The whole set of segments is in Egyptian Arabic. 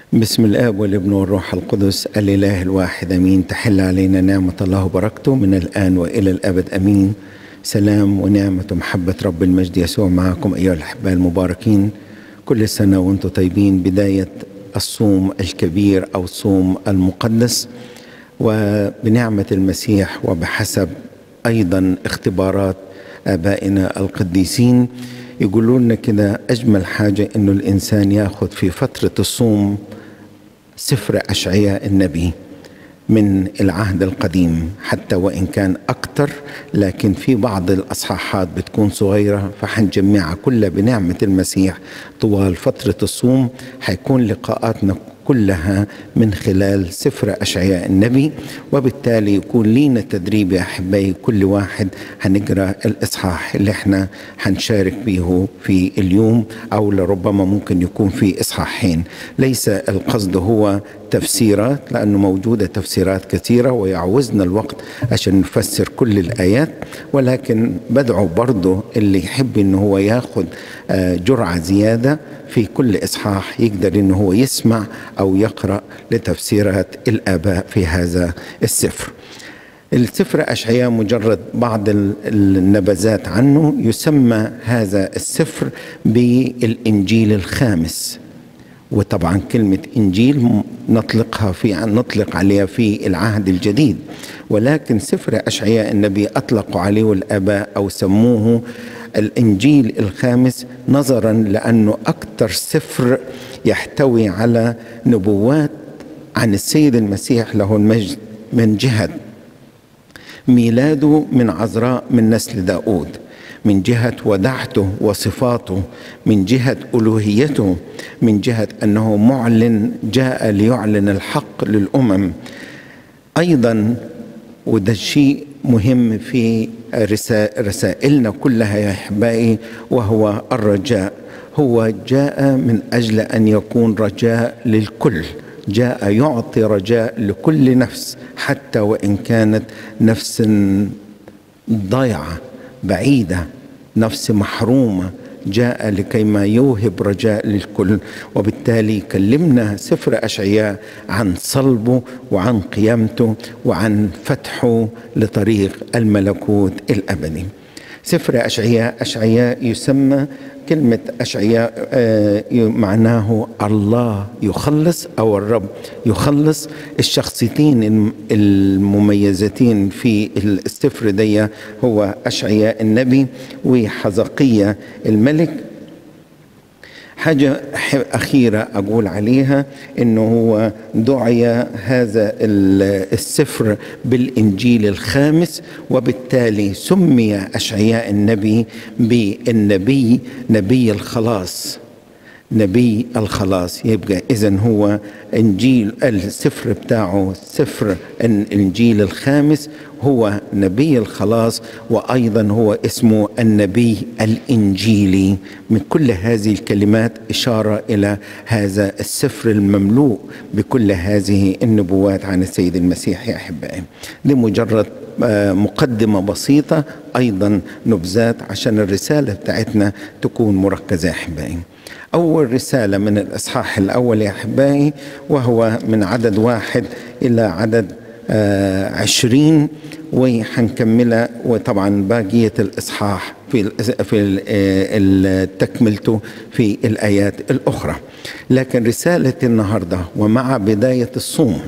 بسم الاب والابن والروح القدس الاله الواحد امين تحل علينا نعمه الله وبركته من الان والى الابد امين سلام ونعمه ومحبه رب المجد يسوع معكم ايها الاحباء المباركين كل سنه وانتم طيبين بدايه الصوم الكبير او الصوم المقدس وبنعمه المسيح وبحسب ايضا اختبارات ابائنا القديسين يقولوا لنا كده اجمل حاجه انه الانسان ياخذ في فتره الصوم سفر اشعياء النبي من العهد القديم حتى وان كان اكثر لكن في بعض الاصحاحات بتكون صغيره فحنجمعها كلها بنعمه المسيح طوال فتره الصوم حيكون لقاءاتنا كلها من خلال سفر أشعياء النبي وبالتالي يكون لينا تدريب يا أحبائي كل واحد هنقرأ الإصحاح اللي احنا هنشارك به في اليوم أو لربما ممكن يكون في إصحاحين ليس القصد هو تفسيرات لأنه موجودة تفسيرات كثيرة ويعوزنا الوقت عشان نفسر كل الآيات ولكن بدعو برضه اللي يحب إنه هو ياخد جرعة زيادة في كل إصحاح يقدر إنه هو يسمع أو يقرأ لتفسيرات الآباء في هذا السفر السفر أشعياء مجرد بعض النبذات عنه يسمى هذا السفر بالإنجيل الخامس وطبعا كلمة إنجيل نطلقها في نطلق عليها في العهد الجديد ولكن سفر أشعياء النبي أطلقوا عليه الآباء أو سموه الإنجيل الخامس نظرا لأنه أكثر سفر يحتوي على نبوات عن السيد المسيح له المجد من جهة ميلاده من عذراء من نسل داود من جهة ودعته وصفاته من جهة ألوهيته من جهة أنه معلن جاء ليعلن الحق للأمم أيضا وده شيء مهم في رسائلنا كلها يا أحبائي وهو الرجاء هو جاء من أجل أن يكون رجاء للكل جاء يعطي رجاء لكل نفس حتى وإن كانت نفس ضيعة بعيدة نفس محرومة جاء لكي ما يوهب رجاء للكل وبالتالي كلمنا سفر أشعياء عن صلبه وعن قيامته وعن فتحه لطريق الملكوت الأبدي سفر أشعياء أشعياء يسمى كلمة أشعياء معناه الله يخلص أو الرب يخلص الشخصيتين المميزتين في السفر دي هو أشعياء النبي وحزقية الملك حاجة أخيرة أقول عليها أنه هو دعي هذا السفر بالإنجيل الخامس وبالتالي سمي أشعياء النبي بالنبي نبي الخلاص نبي الخلاص يبقى إذا هو إنجيل السفر بتاعه سفر الإنجيل الخامس هو نبي الخلاص وأيضا هو اسمه النبي الإنجيلي من كل هذه الكلمات إشارة إلى هذا السفر المملوء بكل هذه النبوات عن السيد المسيح يا أحبائي دي مجرد مقدمة بسيطة أيضا نبذات عشان الرسالة بتاعتنا تكون مركزة يا أحبائي أول رسالة من الإصحاح الأول يا أحبائي وهو من عدد واحد إلى عدد آه عشرين وحنكملها وطبعا باقية الإصحاح في في تكملته في الآيات الأخرى لكن رسالة النهاردة ومع بداية الصوم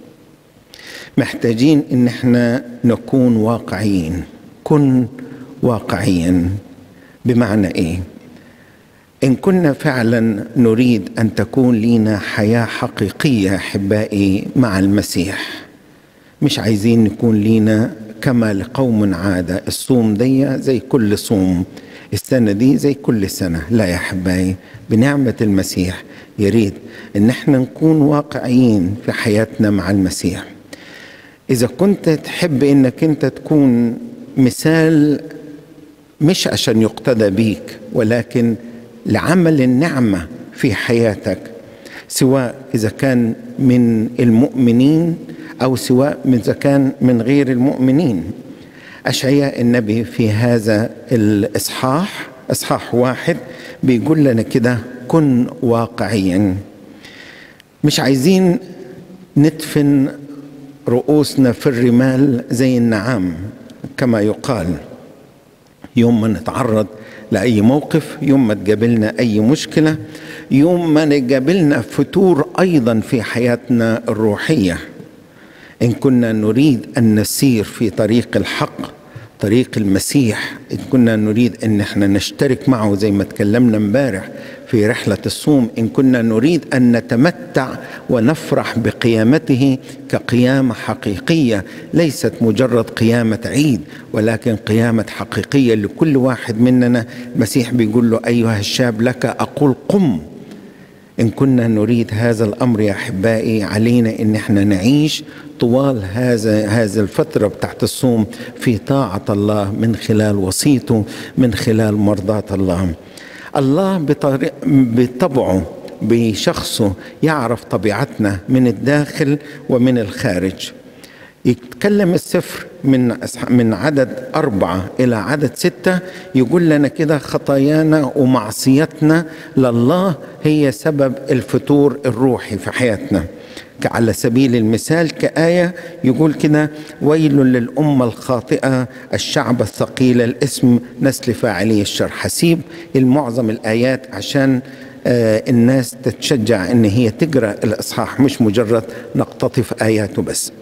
محتاجين إن احنا نكون واقعيين كن واقعيا بمعنى إيه إن كنا فعلا نريد أن تكون لنا حياة حقيقية أحبائي مع المسيح مش عايزين نكون لينا كما لقوم عادة الصوم دي زي كل صوم السنة دي زي كل سنة لا يا أحبائي بنعمة المسيح يريد إن احنا نكون واقعيين في حياتنا مع المسيح إذا كنت تحب إنك أنت تكون مثال مش عشان يقتدى بيك ولكن لعمل النعمه في حياتك سواء اذا كان من المؤمنين او سواء اذا كان من غير المؤمنين اشعياء النبي في هذا الاصحاح اصحاح واحد بيقول لنا كده كن واقعيا مش عايزين ندفن رؤوسنا في الرمال زي النعام كما يقال يوم ما نتعرض لأي موقف يوم ما تقابلنا أي مشكلة يوم ما نقابلنا فتور أيضا في حياتنا الروحية إن كنا نريد أن نسير في طريق الحق طريق المسيح إن كنا نريد أن احنا نشترك معه زي ما تكلمنا امبارح في رحلة الصوم إن كنا نريد أن نتمتع ونفرح بقيامته كقيامة حقيقية ليست مجرد قيامة عيد ولكن قيامة حقيقية لكل واحد مننا المسيح بيقول له أيها الشاب لك أقول قم إن كنا نريد هذا الأمر يا أحبائي علينا إن احنا نعيش طوال هذا هذه الفترة بتاعت الصوم في طاعة الله من خلال وصيته من خلال مرضاة الله الله بطريق بطبعه بشخصه يعرف طبيعتنا من الداخل ومن الخارج يتكلم السفر من من عدد أربعة إلى عدد ستة يقول لنا كده خطايانا ومعصيتنا لله هي سبب الفتور الروحي في حياتنا على سبيل المثال كآية يقول كده ويل للأمة الخاطئة الشعب الثقيل الاسم نسل فاعلي الشر حسيب المعظم الآيات عشان آه الناس تتشجع ان هي تقرا الاصحاح مش مجرد نقتطف اياته بس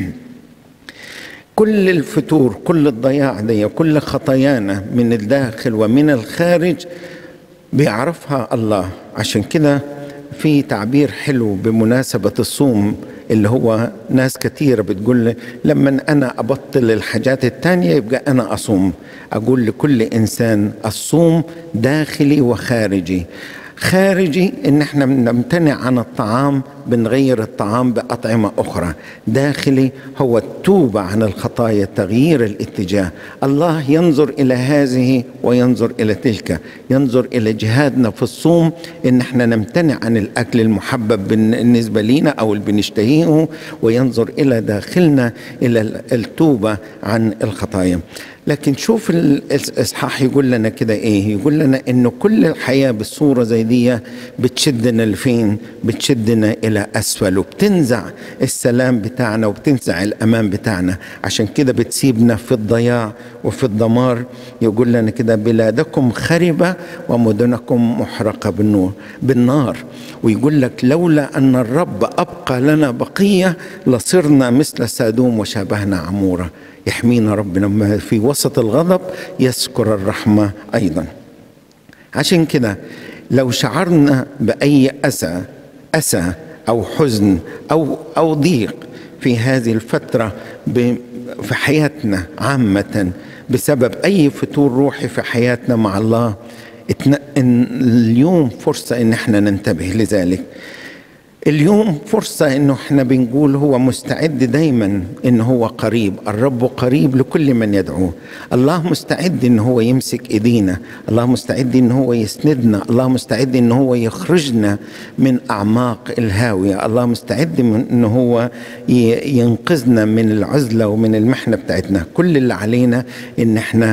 كل الفتور كل الضياع دي كل خطايانا من الداخل ومن الخارج بيعرفها الله عشان كده في تعبير حلو بمناسبة الصوم اللي هو ناس كثيرة بتقول لما أنا أبطل الحاجات التانية يبقى أنا أصوم أقول لكل إنسان الصوم داخلي وخارجي خارجي ان احنا نمتنع عن الطعام بنغير الطعام باطعمه اخرى داخلي هو التوبه عن الخطايا تغيير الاتجاه الله ينظر الى هذه وينظر الى تلك ينظر الى جهادنا في الصوم ان احنا نمتنع عن الاكل المحبب بالنسبه لينا او اللي بنشتهيه وينظر الى داخلنا الى التوبه عن الخطايا لكن شوف الاصحاح يقول لنا كده ايه يقول لنا انه كل الحياه بالصوره زي دي بتشدنا لفين بتشدنا الى اسفل وبتنزع السلام بتاعنا وبتنزع الامان بتاعنا عشان كده بتسيبنا في الضياع وفي الدمار يقول لنا كده بلادكم خربه ومدنكم محرقه بالنور بالنار ويقول لك لولا ان الرب ابقى لنا بقيه لصرنا مثل سادوم وشابهنا عموره يحمينا ربنا في وسط الغضب يذكر الرحمة أيضا عشان كده لو شعرنا بأي أسى أسى أو حزن أو أو ضيق في هذه الفترة في حياتنا عامة بسبب أي فتور روحي في حياتنا مع الله اليوم فرصة إن احنا ننتبه لذلك اليوم فرصة انه احنا بنقول هو مستعد دايما ان هو قريب الرب قريب لكل من يدعوه الله مستعد ان هو يمسك ايدينا الله مستعد ان هو يسندنا الله مستعد ان هو يخرجنا من اعماق الهاوية الله مستعد من ان هو ينقذنا من العزلة ومن المحنة بتاعتنا كل اللي علينا ان احنا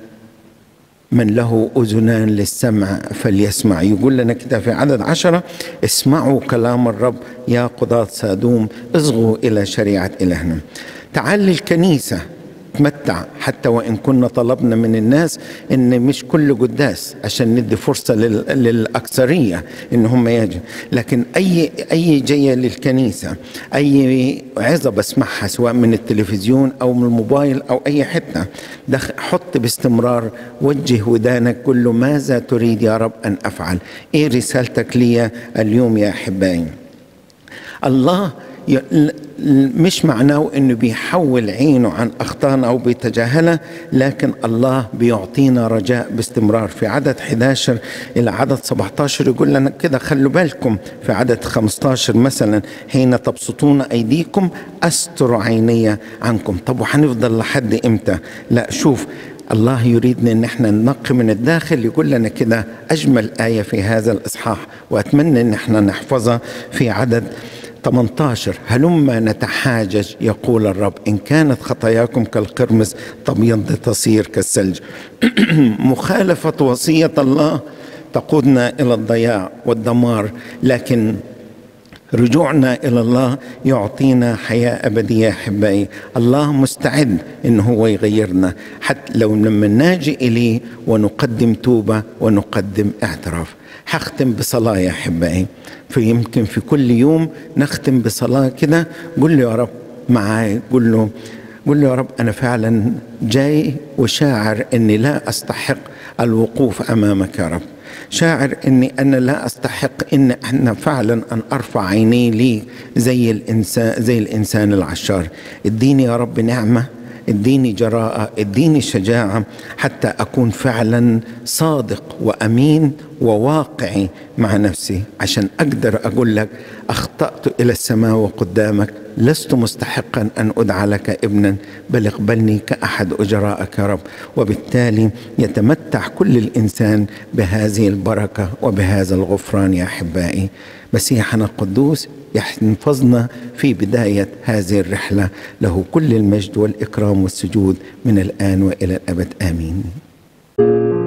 من له أذنان للسمع فليسمع يقول لنا كده في عدد عشرة اسمعوا كلام الرب يا قضاة سادوم اصغوا إلى شريعة إلهنا تعال للكنيسة تمتع حتى وإن كنا طلبنا من الناس إن مش كل قداس عشان ندي فرصة للأكثرية إن هم يجوا لكن أي أي جاية للكنيسة أي عظة بسمعها سواء من التلفزيون أو من الموبايل أو أي حتة حط باستمرار وجه ودانك قل له ماذا تريد يا رب أن أفعل إيه رسالتك لي اليوم يا أحبائي الله مش معناه انه بيحول عينه عن اخطائنا او بيتجاهلها لكن الله بيعطينا رجاء باستمرار في عدد 11 الى عدد 17 يقول لنا كده خلوا بالكم في عدد 15 مثلا حين تبسطون ايديكم استر عيني عنكم طب وحنفضل لحد امتى لا شوف الله يريدنا ان احنا ننقي من الداخل يقول لنا كده اجمل ايه في هذا الاصحاح واتمنى ان احنا نحفظها في عدد 18 هلما نتحاجج يقول الرب إن كانت خطاياكم كالقرمز تبيض تصير كالثلج مخالفة وصية الله تقودنا إلى الضياع والدمار لكن رجوعنا الى الله يعطينا حياه ابديه احبائي الله مستعد ان هو يغيرنا حتى لو لما ناجي اليه ونقدم توبه ونقدم اعتراف هختم بصلاه يا احبائي فيمكن في كل يوم نختم بصلاه كده قول له يا رب معاي قول له قول له يا رب انا فعلا جاي وشاعر اني لا استحق الوقوف امامك يا رب شاعر اني انا لا استحق ان انا فعلا ان ارفع عيني لي زي الانسان زي الانسان العشار اديني يا رب نعمه اديني جراءه اديني شجاعه حتى اكون فعلا صادق وامين وواقعي مع نفسي عشان اقدر اقول لك اخطات الى السماء وقدامك لست مستحقا ان ادعى لك ابنا بل اقبلني كاحد اجرائك يا رب وبالتالي يتمتع كل الانسان بهذه البركه وبهذا الغفران يا احبائي مسيحنا القدوس يحفظنا في بدايه هذه الرحله له كل المجد والاكرام والسجود من الان والى الابد امين